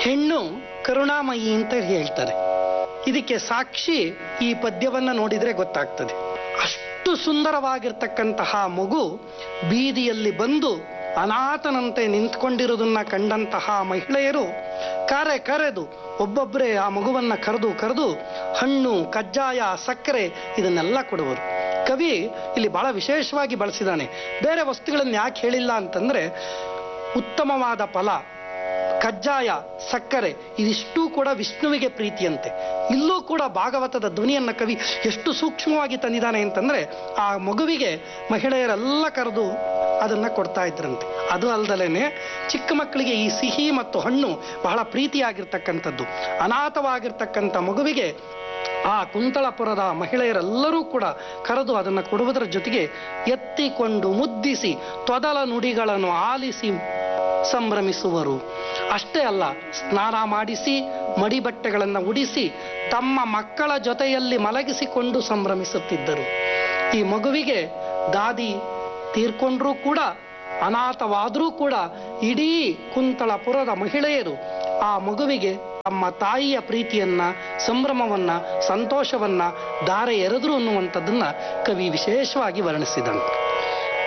ಹೆಣ್ಣು ಕರುಣಾಮಯಿ ಅಂತ ಹೇಳ್ತಾರೆ ಇದಕ್ಕೆ ಸಾಕ್ಷಿ ಈ ಪದ್ಯವನ್ನ ನೋಡಿದ್ರೆ ಗೊತ್ತಾಗ್ತದೆ ಅಷ್ಟು ಸುಂದರವಾಗಿರ್ತಕ್ಕಂತಹ ಮಗು ಬೀದಿಯಲ್ಲಿ ಬಂದು ಅನಾಥನಂತೆ ನಿಂತ್ಕೊಂಡಿರೋದನ್ನ ಕಂಡಂತಹ ಮಹಿಳೆಯರು ಕರೆ ಕರೆದು ಒಬ್ಬೊಬ್ಬರೇ ಆ ಮಗುವನ್ನ ಕರೆದು ಕರೆದು ಹಣ್ಣು ಕಜ್ಜಾಯ ಸಕ್ಕರೆ ಇದನ್ನೆಲ್ಲ ಕೊಡುವರು ಕವಿ ಇಲ್ಲಿ ಬಹಳ ವಿಶೇಷವಾಗಿ ಬಳಸಿದಾನೆ ಬೇರೆ ವಸ್ತುಗಳನ್ನು ಯಾಕೆ ಹೇಳಿಲ್ಲ ಅಂತಂದ್ರೆ ಉತ್ತಮವಾದ ಫಲ ಕಜ್ಜಾಯ ಸಕ್ಕರೆ ಇದಿಷ್ಟೂ ಕೂಡ ವಿಷ್ಣುವಿಗೆ ಪ್ರೀತಿಯಂತೆ ಇಲ್ಲೂ ಕೂಡ ಭಾಗವತದ ಧ್ವನಿಯನ್ನ ಕವಿ ಎಷ್ಟು ಸೂಕ್ಷ್ಮವಾಗಿ ತಂದಿದ್ದಾನೆ ಅಂತಂದ್ರೆ ಆ ಮಗುವಿಗೆ ಮಹಿಳೆಯರೆಲ್ಲ ಕರೆದು ಅದನ್ನ ಕೊಡ್ತಾ ಇದ್ರಂತೆ ಅದು ಅಲ್ದಲೇನೆ ಚಿಕ್ಕ ಮಕ್ಕಳಿಗೆ ಈ ಸಿಹಿ ಮತ್ತು ಹಣ್ಣು ಬಹಳ ಪ್ರೀತಿಯಾಗಿರ್ತಕ್ಕಂಥದ್ದು ಅನಾಥವಾಗಿರ್ತಕ್ಕಂಥ ಮಗುವಿಗೆ ಆ ಕುಂತಳಪುರದ ಮಹಿಳೆಯರೆಲ್ಲರೂ ಕೂಡ ಕರೆದು ಅದನ್ನು ಕೊಡುವುದರ ಜೊತೆಗೆ ಎತ್ತಿಕೊಂಡು ಮುದ್ದಿಸಿ ತೊದಲ ನುಡಿಗಳನ್ನು ಆಲಿಸಿ ಸಂಭ್ರಮಿಸುವರು ಅಷ್ಟೇ ಅಲ್ಲ ಸ್ನಾನ ಮಾಡಿಸಿ ಮಡಿಬಟ್ಟೆಗಳನ್ನು ಉಡಿಸಿ ತಮ್ಮ ಮಕ್ಕಳ ಜೊತೆಯಲ್ಲಿ ಮಲಗಿಸಿಕೊಂಡು ಸಂಭ್ರಮಿಸುತ್ತಿದ್ದರು ಈ ಮಗುವಿಗೆ ದಾದಿ ತೀರ್ಕೊಂಡ್ರೂ ಕೂಡ ಅನಾಥವಾದರೂ ಕೂಡ ಇಡೀ ಕುಂತಳಪುರದ ಮಹಿಳೆಯರು ಆ ಮಗುವಿಗೆ ತಮ್ಮ ತಾಯಿಯ ಪ್ರೀತಿಯನ್ನ ಸಂಭ್ರಮವನ್ನ ಸಂತೋಷವನ್ನ ದಾರೆ ಎರೆದ್ರು ಅನ್ನುವಂಥದ್ದನ್ನ ಕವಿ ವಿಶೇಷವಾಗಿ ವರ್ಣಿಸಿದನು